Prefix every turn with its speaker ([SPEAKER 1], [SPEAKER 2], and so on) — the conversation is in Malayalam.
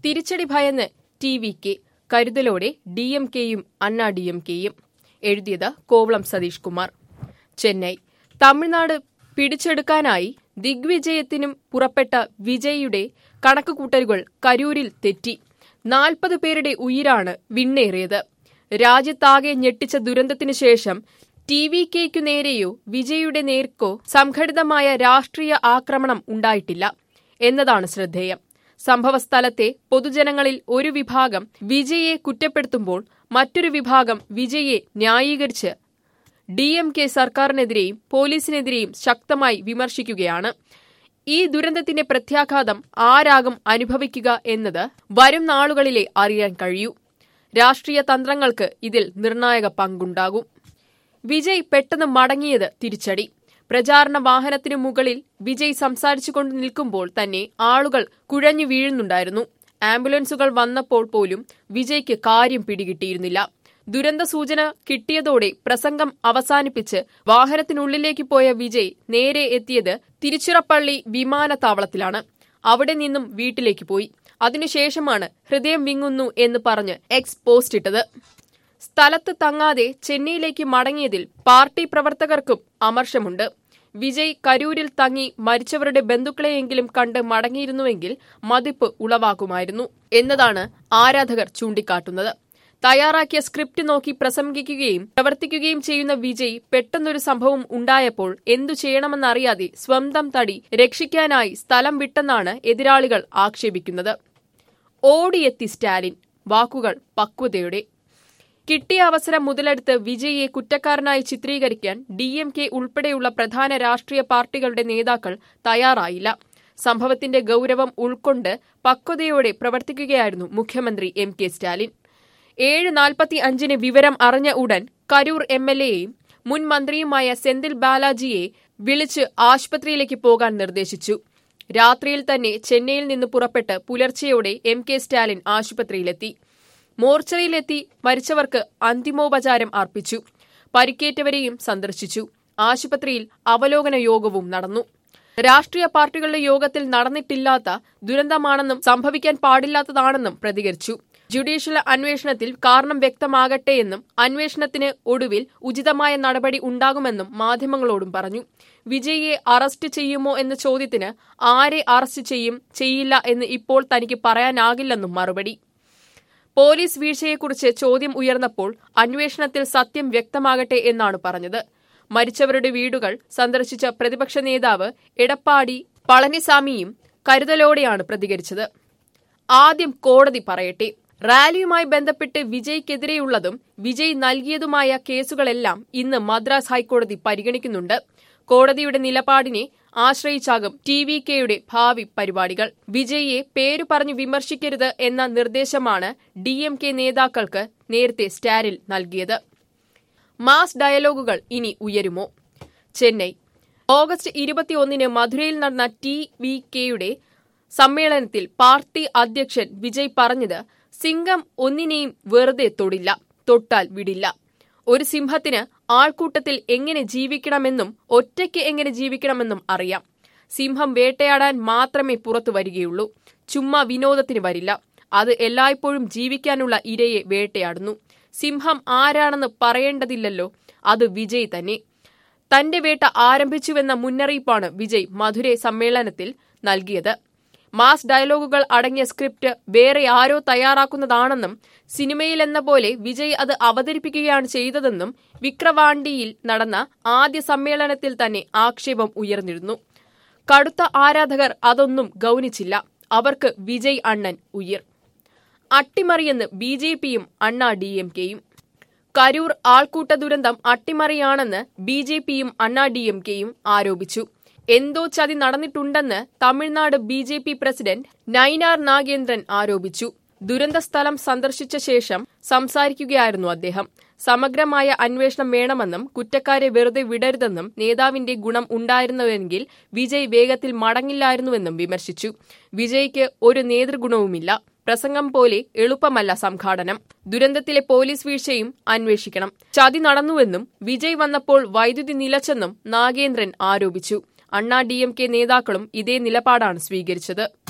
[SPEAKER 1] തിരിച്ചടി ഭയന്ന് ടി വി കെ കരുതലോടെ ഡി എം കെയും അണ്ണാ ഡി എം കെയും എഴുതിയത് കോവളം സതീഷ് കുമാർ ചെന്നൈ തമിഴ്നാട് പിടിച്ചെടുക്കാനായി ദിഗ്വിജയത്തിനും പുറപ്പെട്ട വിജയിയുടെ കണക്കുകൂട്ടലുകൾ കരൂരിൽ തെറ്റി നാൽപ്പത് പേരുടെ ഉയിരാണ് വിണ്ണേറിയത് രാജ്യത്താകെ ഞെട്ടിച്ച ദുരന്തത്തിനു ശേഷം ടി വി കെയ്ക്കു നേരെയോ വിജയുടെ നേർക്കോ സംഘടിതമായ രാഷ്ട്രീയ ആക്രമണം ഉണ്ടായിട്ടില്ല എന്നതാണ് ശ്രദ്ധേയം സംഭവസ്ഥലത്തെ പൊതുജനങ്ങളിൽ ഒരു വിഭാഗം വിജയെ കുറ്റപ്പെടുത്തുമ്പോൾ മറ്റൊരു വിഭാഗം വിജയെ ന്യായീകരിച്ച് ഡി എം കെ സർക്കാരിനെതിരെയും പോലീസിനെതിരെയും ശക്തമായി വിമർശിക്കുകയാണ് ഈ ദുരന്തത്തിന്റെ പ്രത്യാഘാതം ആരാകും അനുഭവിക്കുക എന്നത് വരും നാളുകളിലെ അറിയാൻ കഴിയൂ രാഷ്ട്രീയ തന്ത്രങ്ങൾക്ക് ഇതിൽ നിർണായക പങ്കുണ്ടാകും വിജയ് പെട്ടെന്ന് മടങ്ങിയത് തിരിച്ചടി പ്രചാരണ വാഹനത്തിനു മുകളിൽ വിജയ് സംസാരിച്ചുകൊണ്ട് നിൽക്കുമ്പോൾ തന്നെ ആളുകൾ കുഴഞ്ഞു വീഴുന്നുണ്ടായിരുന്നു ആംബുലൻസുകൾ വന്നപ്പോൾ പോലും വിജയ്ക്ക് കാര്യം പിടികിട്ടിയിരുന്നില്ല ദുരന്ത സൂചന കിട്ടിയതോടെ പ്രസംഗം അവസാനിപ്പിച്ച് വാഹനത്തിനുള്ളിലേക്ക് പോയ വിജയ് നേരെ എത്തിയത് തിരുച്ചിറപ്പള്ളി വിമാനത്താവളത്തിലാണ് അവിടെ നിന്നും വീട്ടിലേക്ക് പോയി അതിനുശേഷമാണ് ഹൃദയം വിങ്ങുന്നു എന്ന് പറഞ്ഞ് എക്സ് പോസ്റ്റ് ഇട്ടത് സ്ഥലത്ത് തങ്ങാതെ ചെന്നൈയിലേക്ക് മടങ്ങിയതിൽ പാർട്ടി പ്രവർത്തകർക്കും അമർഷമുണ്ട് വിജയ് കരൂരിൽ തങ്ങി മരിച്ചവരുടെ ബന്ധുക്കളെയെങ്കിലും കണ്ട് മടങ്ങിയിരുന്നുവെങ്കിൽ മതിപ്പ് ഉളവാക്കുമായിരുന്നു എന്നതാണ് ആരാധകർ ചൂണ്ടിക്കാട്ടുന്നത് തയ്യാറാക്കിയ സ്ക്രിപ്റ്റ് നോക്കി പ്രസംഗിക്കുകയും പ്രവർത്തിക്കുകയും ചെയ്യുന്ന വിജയ് പെട്ടെന്നൊരു സംഭവം ഉണ്ടായപ്പോൾ എന്തു ചെയ്യണമെന്നറിയാതെ സ്വന്തം തടി രക്ഷിക്കാനായി സ്ഥലം വിട്ടെന്നാണ് എതിരാളികൾ ആക്ഷേപിക്കുന്നത് ഓടിയെത്തി സ്റ്റാലിൻ വാക്കുകൾ പക്വതയുടെ കിട്ടിയ അവസരം മുതലെടുത്ത് വിജയിയെ കുറ്റക്കാരനായി ചിത്രീകരിക്കാൻ ഡി എം കെ ഉൾപ്പെടെയുള്ള പ്രധാന രാഷ്ട്രീയ പാർട്ടികളുടെ നേതാക്കൾ തയ്യാറായില്ല സംഭവത്തിന്റെ ഗൌരവം ഉൾക്കൊണ്ട് പക്വതയോടെ പ്രവർത്തിക്കുകയായിരുന്നു മുഖ്യമന്ത്രി എം കെ സ്റ്റാലിൻ ഏഴ് നാൽപ്പത്തി അഞ്ചിന് വിവരം അറിഞ്ഞ ഉടൻ കരൂർ എം എൽ എയും മുൻ മന്ത്രിയുമായ സെന്തിൽ ബാലാജിയെ വിളിച്ച് ആശുപത്രിയിലേക്ക് പോകാൻ നിർദ്ദേശിച്ചു രാത്രിയിൽ തന്നെ ചെന്നൈയിൽ നിന്ന് പുറപ്പെട്ട് പുലർച്ചെയോടെ എം കെ സ്റ്റാലിൻ ആശുപത്രിയിലെത്തി മോർച്ചറിയിലെത്തി മരിച്ചവർക്ക് അന്തിമോപചാരം അർപ്പിച്ചു പരിക്കേറ്റവരെയും സന്ദർശിച്ചു ആശുപത്രിയിൽ അവലോകന യോഗവും നടന്നു രാഷ്ട്രീയ പാർട്ടികളുടെ യോഗത്തിൽ നടന്നിട്ടില്ലാത്ത ദുരന്തമാണെന്നും സംഭവിക്കാൻ പാടില്ലാത്തതാണെന്നും പ്രതികരിച്ചു ജുഡീഷ്യൽ അന്വേഷണത്തിൽ കാരണം വ്യക്തമാകട്ടെയെന്നും അന്വേഷണത്തിന് ഒടുവിൽ ഉചിതമായ നടപടി ഉണ്ടാകുമെന്നും മാധ്യമങ്ങളോടും പറഞ്ഞു വിജയിയെ അറസ്റ്റ് ചെയ്യുമോ എന്ന ചോദ്യത്തിന് ആരെ അറസ്റ്റ് ചെയ്യും ചെയ്യില്ല എന്ന് ഇപ്പോൾ തനിക്ക് പറയാനാകില്ലെന്നും മറുപടി പോലീസ് വീഴ്ചയെക്കുറിച്ച് ചോദ്യം ഉയർന്നപ്പോൾ അന്വേഷണത്തിൽ സത്യം വ്യക്തമാകട്ടെ എന്നാണ് പറഞ്ഞത് മരിച്ചവരുടെ വീടുകൾ സന്ദർശിച്ച പ്രതിപക്ഷ നേതാവ് എടപ്പാടി പളനിസാമിയും കരുതലോടെയാണ് പ്രതികരിച്ചത് ആദ്യം കോടതി പറയട്ടെ റാലിയുമായി ബന്ധപ്പെട്ട് വിജയ്ക്കെതിരെയുള്ളതും വിജയ് നൽകിയതുമായ കേസുകളെല്ലാം ഇന്ന് മദ്രാസ് ഹൈക്കോടതി പരിഗണിക്കുന്നുണ്ട് കോടതിയുടെ നിലപാടിനെ ആശ്രയിച്ചാകും ടി വി കെയുടെ ഭാവി പരിപാടികൾ വിജയിയെ പേരു പറഞ്ഞു വിമർശിക്കരുത് എന്ന നിർദ്ദേശമാണ് ഡി എം കെ നേതാക്കൾക്ക് നേരത്തെ സ്റ്റാലിൻ നൽകിയത് മാസ് ഡയലോഗുകൾ ഇനി ഉയരുമോ ചെന്നൈ ഓഗസ്റ്റ് ഇരുപത്തിയൊന്നിന് മധുരയിൽ നടന്ന ടി വി കെയുടെ സമ്മേളനത്തിൽ പാർട്ടി അധ്യക്ഷൻ വിജയ് പറഞ്ഞത് സിംഗം ഒന്നിനെയും വെറുതെ തൊടില്ല തൊട്ടാൽ വിടില്ല ഒരു സിംഹത്തിന് ആൾക്കൂട്ടത്തിൽ എങ്ങനെ ജീവിക്കണമെന്നും ഒറ്റയ്ക്ക് എങ്ങനെ ജീവിക്കണമെന്നും അറിയാം സിംഹം വേട്ടയാടാൻ മാത്രമേ പുറത്തു വരികയുള്ളൂ ചുമ്മാ വിനോദത്തിന് വരില്ല അത് എല്ലായ്പ്പോഴും ജീവിക്കാനുള്ള ഇരയെ വേട്ടയാടുന്നു സിംഹം ആരാണെന്ന് പറയേണ്ടതില്ലല്ലോ അത് വിജയ് തന്നെ തന്റെ വേട്ട ആരംഭിച്ചുവെന്ന മുന്നറിയിപ്പാണ് വിജയ് മധുരൈ സമ്മേളനത്തിൽ നൽകിയത് മാസ് ഡയലോഗുകൾ അടങ്ങിയ സ്ക്രിപ്റ്റ് വേറെ ആരോ തയ്യാറാക്കുന്നതാണെന്നും സിനിമയിലെന്ന പോലെ വിജയ് അത് അവതരിപ്പിക്കുകയാണ് ചെയ്തതെന്നും വിക്രവാണ്ടിയിൽ നടന്ന ആദ്യ സമ്മേളനത്തിൽ തന്നെ ആക്ഷേപം ഉയർന്നിരുന്നു കടുത്ത ആരാധകർ അതൊന്നും ഗൗനിച്ചില്ല അവർക്ക് വിജയ് അണ്ണൻ ഉയർ അട്ടിമറിയെന്ന് ബി ജെ പിയും അണ്ണാ ഡി എം കെയും കരൂർ ആൾക്കൂട്ട ദുരന്തം അട്ടിമറിയാണെന്ന് ബി ജെ പിയും അണ്ണാ ഡി എം കെയും ആരോപിച്ചു എന്തോ ചതി നടന്നിട്ടുണ്ടെന്ന് Tamil Nadu B J P president Nainar Nagendran ആരോപിച്ചു ദുരന്ത സ്ഥലം സന്ദർശിച്ച ശേഷം സംസാരിക്കുകയായിരുന്നു അദ്ദേഹം സമഗ്രമായ അന്വേഷണം വേണമെന്നും കുറ്റക്കാരെ വെറുതെ വിടരുതെന്നും നേതാവിന്റെ ഗുണം ഉണ്ടായിരുന്നുവെങ്കിൽ വിജയ് വേഗത്തിൽ മടങ്ങില്ലായിരുന്നുവെന്നും വിമർശിച്ചു വിജയ്ക്ക് ഒരു നേതൃഗുണവുമില്ല പ്രസംഗം പോലെ എളുപ്പമല്ല സംഘാടനം ദുരന്തത്തിലെ പോലീസ് വീഴ്ചയും അന്വേഷിക്കണം ചതി നടന്നുവെന്നും വിജയ് വന്നപ്പോൾ വൈദ്യുതി നിലച്ചെന്നും നാഗേന്ദ്രൻ ആരോപിച്ചു അണ്ണാ ഡി നേതാക്കളും ഇതേ നിലപാടാണ് സ്വീകരിച്ചത്